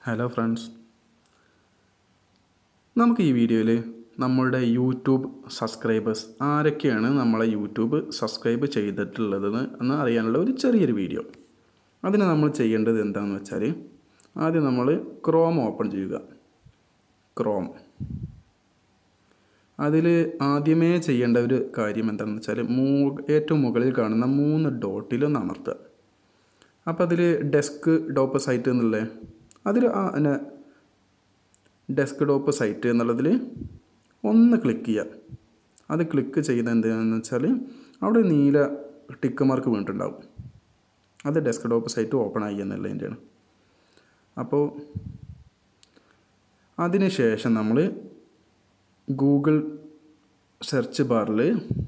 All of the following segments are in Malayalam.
ഹലോ ഫ്രണ്ട്സ് നമുക്ക് ഈ വീഡിയോയിൽ നമ്മളുടെ യൂട്യൂബ് സബ്സ്ക്രൈബേഴ്സ് ആരൊക്കെയാണ് നമ്മളെ യൂട്യൂബ് സബ്സ്ക്രൈബ് ചെയ്തിട്ടുള്ളതെന്ന് എന്ന് അറിയാനുള്ള ഒരു ചെറിയൊരു വീഡിയോ അതിന് നമ്മൾ ചെയ്യേണ്ടത് എന്താണെന്ന് വെച്ചാൽ ആദ്യം നമ്മൾ ക്രോം ഓപ്പൺ ചെയ്യുക ക്രോം അതിൽ ആദ്യമേ ചെയ്യേണ്ട ഒരു കാര്യം എന്താണെന്ന് വെച്ചാൽ മൂ ഏറ്റവും മുകളിൽ കാണുന്ന മൂന്ന് ഡോട്ടിലൊന്ന് അമർത്തുക അപ്പോൾ അതിൽ ഡെസ്ക് ഡോപ്പ് സൈറ്റ് എന്നുള്ള അതിൽ പിന്നെ ഡെസ്ക് ടോപ്പ് സൈറ്റ് എന്നുള്ളതിൽ ഒന്ന് ക്ലിക്ക് ചെയ്യുക അത് ക്ലിക്ക് ചെയ്യുന്നത് എന്താണെന്ന് വെച്ചാൽ അവിടെ നീല ടിക്ക് മാർക്ക് വീണിട്ടുണ്ടാവും അത് ഡെസ്ക് ടോപ്പ് സൈറ്റ് ഓപ്പൺ ആയി എന്നുള്ളതിൻ്റെയാണ് അപ്പോൾ അതിന് ശേഷം നമ്മൾ ഗൂഗിൾ സെർച്ച് ബാറിൽ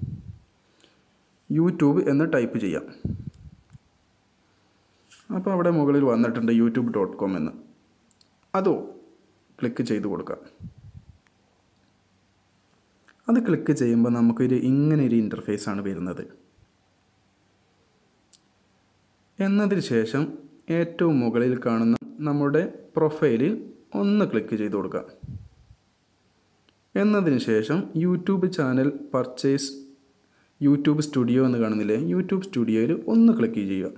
യൂട്യൂബ് എന്ന് ടൈപ്പ് ചെയ്യാം അപ്പോൾ അവിടെ മുകളിൽ വന്നിട്ടുണ്ട് യൂട്യൂബ് ഡോട്ട് കോം എന്ന് അതോ ക്ലിക്ക് ചെയ്ത് കൊടുക്കാം അത് ക്ലിക്ക് ചെയ്യുമ്പോൾ നമുക്കൊരു ഇങ്ങനെ ഒരു ഇൻ്റർഫേസ് ആണ് വരുന്നത് എന്നതിന് ശേഷം ഏറ്റവും മുകളിൽ കാണുന്ന നമ്മുടെ പ്രൊഫൈലിൽ ഒന്ന് ക്ലിക്ക് ചെയ്ത് കൊടുക്കുക എന്നതിന് ശേഷം YouTube channel purchase YouTube studio എന്ന് കാണുന്നില്ലേ യൂട്യൂബ് സ്റ്റുഡിയോയിൽ ഒന്ന് ക്ലിക്ക് ചെയ്യുക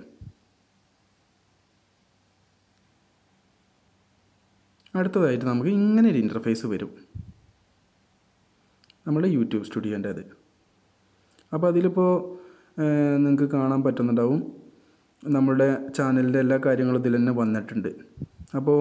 അടുത്തതായിട്ട് നമുക്ക് ഇങ്ങനെ ഒരു ഇൻ്റർഫേസ് വരും നമ്മുടെ യൂട്യൂബ് സ്റ്റുഡിയോൻ്റെ അത് അപ്പോൾ അതിലിപ്പോൾ നിങ്ങൾക്ക് കാണാൻ പറ്റുന്നുണ്ടാവും നമ്മുടെ ചാനലിൻ്റെ എല്ലാ കാര്യങ്ങളും ഇതിൽ തന്നെ വന്നിട്ടുണ്ട് അപ്പോൾ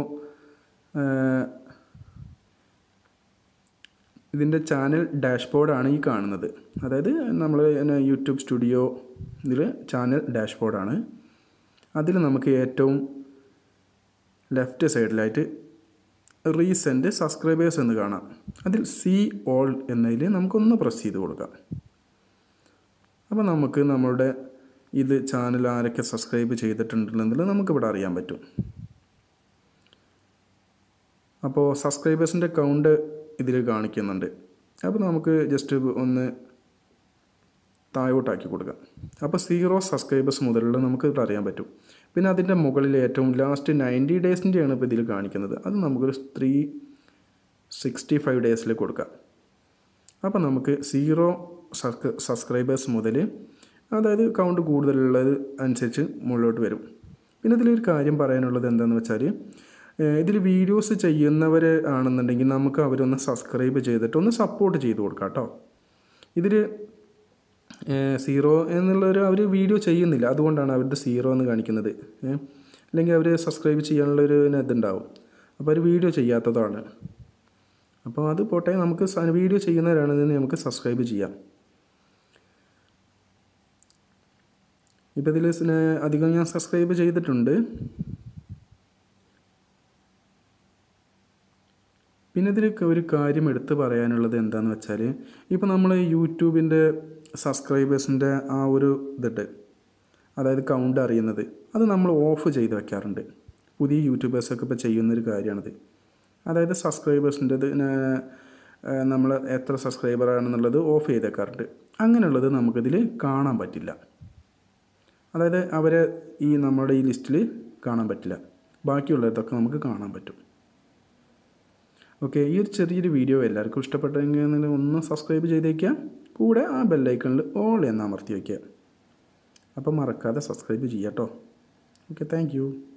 ഇതിൻ്റെ ചാനൽ ഡാഷ്ബോർഡാണ് ഈ കാണുന്നത് അതായത് നമ്മൾ യൂട്യൂബ് സ്റ്റുഡിയോ ഇതിൽ ചാനൽ ഡാഷ്ബോർഡാണ് അതിൽ നമുക്ക് ഏറ്റവും ലെഫ്റ്റ് സൈഡിലായിട്ട് റീസെൻ്റ് സബ്സ്ക്രൈബേഴ്സ് എന്ന് കാണാം അതിൽ സി ഓൾ എന്നതിൽ നമുക്കൊന്ന് പ്രസ് ചെയ്ത് കൊടുക്കാം അപ്പോൾ നമുക്ക് നമ്മളുടെ ഇത് ചാനൽ ആരൊക്കെ സബ്സ്ക്രൈബ് ചെയ്തിട്ടുണ്ടെന്നുള്ളത് നമുക്കിവിടെ അറിയാൻ പറ്റും അപ്പോൾ സബ്സ്ക്രൈബേഴ്സിൻ്റെ കൗണ്ട് ഇതിൽ കാണിക്കുന്നുണ്ട് അപ്പോൾ നമുക്ക് ജസ്റ്റ് ഒന്ന് താഴോട്ടാക്കി കൊടുക്കാം അപ്പോൾ സീറോ സബ്സ്ക്രൈബേഴ്സ് മുതലുള്ള നമുക്ക് ഇവിടെ അറിയാൻ പറ്റും പിന്നെ അതിൻ്റെ മുകളിൽ ഏറ്റവും ലാസ്റ്റ് നയൻറ്റി ഡേയ്സിൻ്റെയാണ് ഇപ്പോൾ ഇതിൽ കാണിക്കുന്നത് അത് നമുക്കൊരു ത്രീ സിക്സ്റ്റി ഫൈവ് ഡേയ്സിൽ കൊടുക്കാം അപ്പോൾ നമുക്ക് സീറോ സബ്സ്ക്രൈബേഴ്സ് മുതൽ അതായത് കൗണ്ട് കൂടുതലുള്ളത് അനുസരിച്ച് മുകളിലോട്ട് വരും പിന്നെ ഇതിലൊരു കാര്യം പറയാനുള്ളത് എന്താണെന്ന് വെച്ചാൽ ഇതിൽ വീഡിയോസ് ചെയ്യുന്നവർ ആണെന്നുണ്ടെങ്കിൽ നമുക്ക് അവരൊന്ന് സബ്സ്ക്രൈബ് ചെയ്തിട്ട് ഒന്ന് സപ്പോർട്ട് ചെയ്ത് കൊടുക്കാം കേട്ടോ ഇതിൽ സീറോ എന്നുള്ളൊരു അവർ വീഡിയോ ചെയ്യുന്നില്ല അതുകൊണ്ടാണ് അവരുടെ സീറോ എന്ന് കാണിക്കുന്നത് അല്ലെങ്കിൽ അവർ സബ്സ്ക്രൈബ് ചെയ്യാനുള്ളൊരു ഇതുണ്ടാവും അപ്പോൾ അവർ വീഡിയോ ചെയ്യാത്തതാണ് അപ്പോൾ അത് പോട്ടെ നമുക്ക് വീഡിയോ ചെയ്യുന്നവരാണെന്ന് നമുക്ക് സബ്സ്ക്രൈബ് ചെയ്യാം ഇപ്പോൾ ഇതിൽ അധികം ഞാൻ സബ്സ്ക്രൈബ് ചെയ്തിട്ടുണ്ട് പിന്നെ ഇതിൽ ഒരു കാര്യം എടുത്തു പറയാനുള്ളത് എന്താണെന്ന് വെച്ചാൽ ഇപ്പോൾ നമ്മൾ യൂട്യൂബിൻ്റെ സബ്സ്ക്രൈബേഴ്സിൻ്റെ ആ ഒരു ഇതിട്ട് അതായത് കൗണ്ട് അറിയുന്നത് അത് നമ്മൾ ഓഫ് ചെയ്ത് വെക്കാറുണ്ട് പുതിയ യൂട്യൂബേഴ്സൊക്കെ ഇപ്പോൾ ചെയ്യുന്നൊരു കാര്യമാണിത് അതായത് സബ്സ്ക്രൈബേഴ്സിൻ്റെ ഇത് നമ്മൾ എത്ര സബ്സ്ക്രൈബർ ആണെന്നുള്ളത് ഓഫ് ചെയ്ത് വെക്കാറുണ്ട് അങ്ങനെയുള്ളത് നമുക്കിതിൽ കാണാൻ പറ്റില്ല അതായത് അവരെ ഈ നമ്മുടെ ഈ ലിസ്റ്റിൽ കാണാൻ പറ്റില്ല ബാക്കിയുള്ളതൊക്കെ നമുക്ക് കാണാൻ പറ്റും ഓക്കെ ഈ ഒരു ചെറിയൊരു വീഡിയോ എല്ലാവർക്കും ഇഷ്ടപ്പെട്ടെങ്കിൽ ഒന്ന് സബ്സ്ക്രൈബ് ചെയ്തേക്കുക കൂടെ ആ ബെല്ലൈക്കണിൽ ഓൾ എന്ന് അമർത്തി വയ്ക്കുക അപ്പോൾ മറക്കാതെ സബ്സ്ക്രൈബ് ചെയ്യാം കേട്ടോ ഓക്കെ താങ്ക്